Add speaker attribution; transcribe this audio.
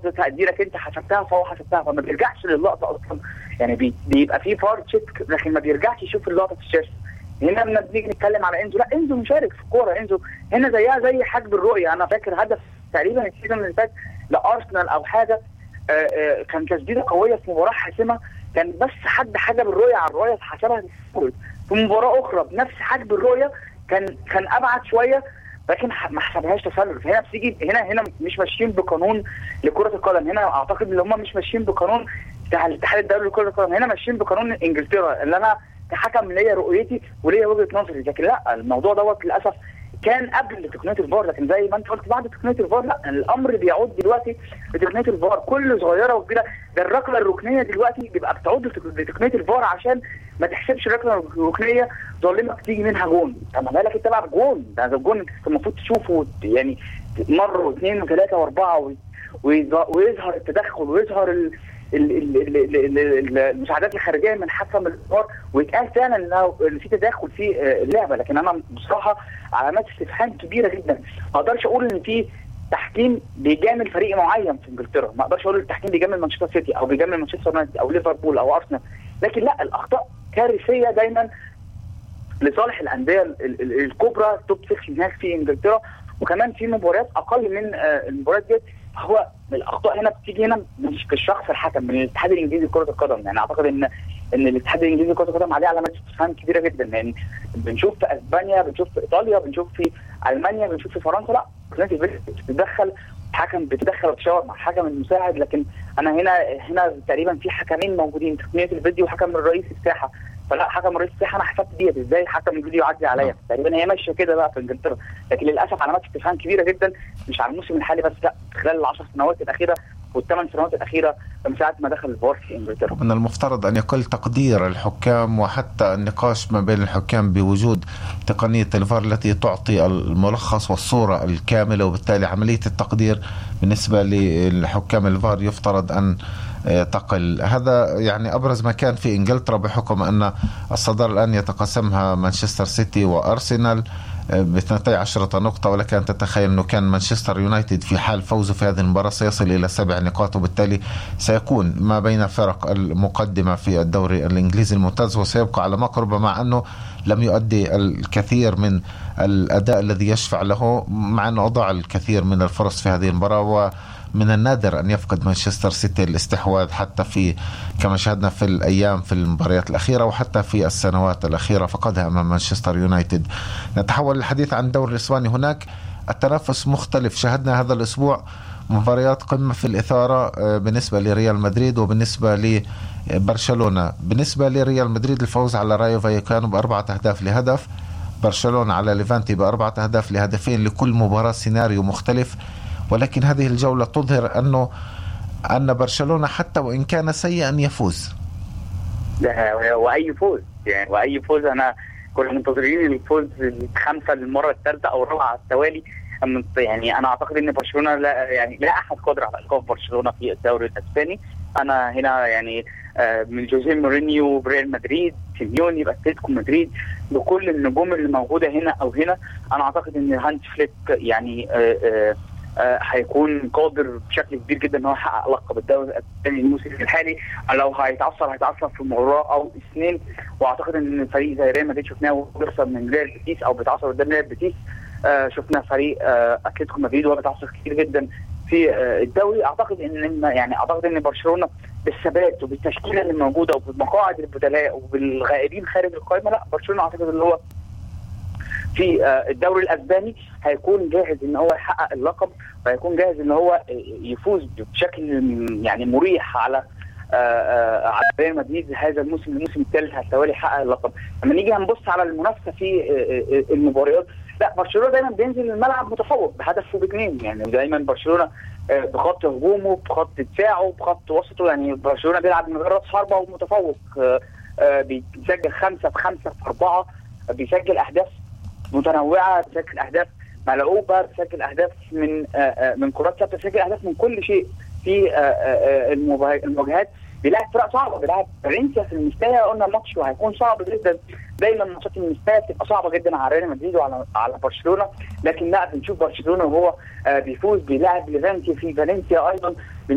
Speaker 1: ده تقديرك انت حسبتها فهو حسبتها فما بيرجعش للقطه اصلا يعني بي بيبقى في فار تشيك لكن ما بيرجعش يشوف اللقطه في الشاشه هنا لما بنيجي نتكلم على انزو لا انزو مشارك في الكوره انزو هنا زيها زي حجب الرؤيه انا فاكر هدف تقريبا السيزون اللي فات لارسنال او حاجه آه، آه، كان تسديده قويه في مباراه حاسمه كان بس حد حجب الرؤيه على الرؤيه فحسبها في مباراه اخرى بنفس حجب الرؤيه كان كان ابعد شويه لكن ح- ما حسبهاش تسلل هنا بتيجي هنا هنا مش ماشيين بقانون لكره القدم هنا اعتقد ان هم مش ماشيين بقانون بتاع الاتحاد الدولي لكره القدم هنا ماشيين بقانون انجلترا اللي انا كحكم ليا رؤيتي وليا وجهه نظري لكن لا الموضوع دوت للاسف كان قبل تقنيه الفار لكن زي ما انت قلت بعد تقنيه الفار لا الامر بيعود دلوقتي لتقنيه الفار كل صغيره وكبيره ده الركله الركنيه دلوقتي بيبقى بتعود لتق- لتقنيه الفار عشان ما تحسبش الركله الركنيه ظالمه تيجي منها جون طب ما بالك انت بقى بجون ده ده الجون انت المفروض تشوفه وت- يعني مره واثنين وثلاثه واربعه وي- ويظ- ويظهر التدخل ويظهر ال ال- ال- ال- ال- ال- المساعدات الخارجيه من حكم الفار ويتقال فعلا انه إن في تدخل في آه، اللعبه لكن انا بصراحه علامات استفهام كبيره جدا ما اقدرش اقول ان في تحكيم بيجامل فريق معين في انجلترا ما اقدرش اقول التحكيم بيجامل مانشستر سيتي او بيجامل مانشستر يونايتد او ليفربول او ارسنال لكن لا الاخطاء كارثيه دايما لصالح الانديه ال- ال- الكبرى التوب 6 هناك في انجلترا وكمان في مباريات اقل من آه، المباريات دي هو الاخطاء هنا بتيجي هنا مش في الشخص الحكم من الاتحاد الانجليزي لكره القدم يعني اعتقد ان ان الاتحاد الانجليزي لكره القدم عليه علامات استفهام كبيره جدا يعني بنشوف في اسبانيا بنشوف في ايطاليا بنشوف في المانيا بنشوف في فرنسا لا قناه الفيديو بتتدخل الحكم بتتدخل وتشاور مع الحكم المساعد لكن انا هنا هنا تقريبا في حكمين موجودين تقنيه الفيديو وحكم الرئيس الساحه فلا حكم رئيس الساحه انا حسبت ديت ازاي حكم الفيديو يعدي عليا تقريبا هي ماشيه كده بقى في انجلترا لكن للاسف علامات استفهام كبيره جدا مش على الموسم الحالي بس لا خلال العشر سنوات الاخيره والثمان سنوات الاخيره من ساعه ما دخل الفار في انجلترا
Speaker 2: من المفترض أن يقل تقدير الحكام وحتى النقاش ما بين الحكام بوجود تقنية الفار التي تعطي الملخص والصورة الكاملة وبالتالي عملية التقدير بالنسبة للحكام الفار يفترض أن آه، تقل هذا يعني أبرز ما كان في إنجلترا بحكم أن الصدارة الآن يتقاسمها مانشستر سيتي وأرسنال ب 12 نقطة ولك أن تتخيل أنه كان مانشستر يونايتد في حال فوزه في هذه المباراة سيصل إلى سبع نقاط وبالتالي سيكون ما بين فرق المقدمة في الدوري الإنجليزي الممتاز وسيبقى على مقرب مع أنه لم يؤدي الكثير من الأداء الذي يشفع له مع أنه أضاع الكثير من الفرص في هذه المباراة و من النادر ان يفقد مانشستر سيتي الاستحواذ حتى في كما شاهدنا في الايام في المباريات الاخيره وحتى في السنوات الاخيره فقدها امام مانشستر يونايتد. نتحول للحديث عن الدوري الاسباني هناك التنافس مختلف شاهدنا هذا الاسبوع مباريات قمه في الاثاره آه، بالنسبه لريال مدريد وبالنسبه لبرشلونه، بالنسبه لريال مدريد الفوز على رايو فايكانو باربعه اهداف لهدف برشلونه على ليفانتي باربعه اهداف لهدفين لكل مباراه سيناريو مختلف ولكن هذه الجولة تظهر أنه أن برشلونة حتى وإن كان سيئا يفوز
Speaker 1: ده واي فوز يعني واي فوز انا كنا منتظرين الفوز الخامسه للمره الثالثه او الرابعه على التوالي أما يعني انا اعتقد ان برشلونه لا يعني لا احد قادر على ايقاف برشلونه في الدوري الاسباني انا هنا يعني آه، من جوزيه مورينيو بريال مدريد سيميوني باتلتيكو مدريد بكل النجوم اللي موجوده هنا او هنا انا اعتقد ان هانس فليك يعني آه، آه، آه، هيكون قادر بشكل كبير جدا ان هو يحقق لقب الدوري الاسباني الموسم الحالي لو هيتعثر هيتعثر في مباراه او اثنين واعتقد ان فريق زي ريال مدريد شفناه بيخسر من ريال بيتيس او بيتعثر قدام ريال بيتيس آه، شفنا فريق آه، اتلتيكو مدريد وهو بيتعثر كتير جدا في آه، الدوري اعتقد ان يعني اعتقد ان برشلونه بالثبات وبالتشكيله اللي موجوده وبمقاعد البدلاء وبالغائبين خارج القائمه لا برشلونه اعتقد ان هو في آه، الدوري الاسباني هيكون جاهز ان هو يحقق اللقب وهيكون جاهز ان هو يفوز بشكل يعني مريح على آه، آه، على ريال مدريد هذا الموسم الموسم الثالث على التوالي يحقق اللقب لما نيجي هنبص على المنافسه في آه، آه، المباريات لا برشلونه دايما بينزل الملعب متفوق بهدف وباثنين يعني دايما برشلونه آه، بخط هجومه بخط دفاعه بخط وسطه يعني برشلونه بيلعب من غير راس حربه ومتفوق آه، آه، بيسجل خمسه في خمسه في اربعه بيسجل اهداف متنوعه بتسجل اهداف ملعوبه بتسجل اهداف من آه، آه، من كرات ثابته بتسجل اهداف من كل شيء في آه، آه، آه، المبا- المواجهات بيلعب فرق صعبه بيلعب فالنسيا في المستوى قلنا ماتش وهيكون صعب جدا دايما ماتشات المستوى بتبقى صعبه جدا على ريال مدريد وعلى على برشلونه لكن لا بنشوف برشلونه وهو آه، بيفوز بيلعب ليفانتي في فالنسيا ايضا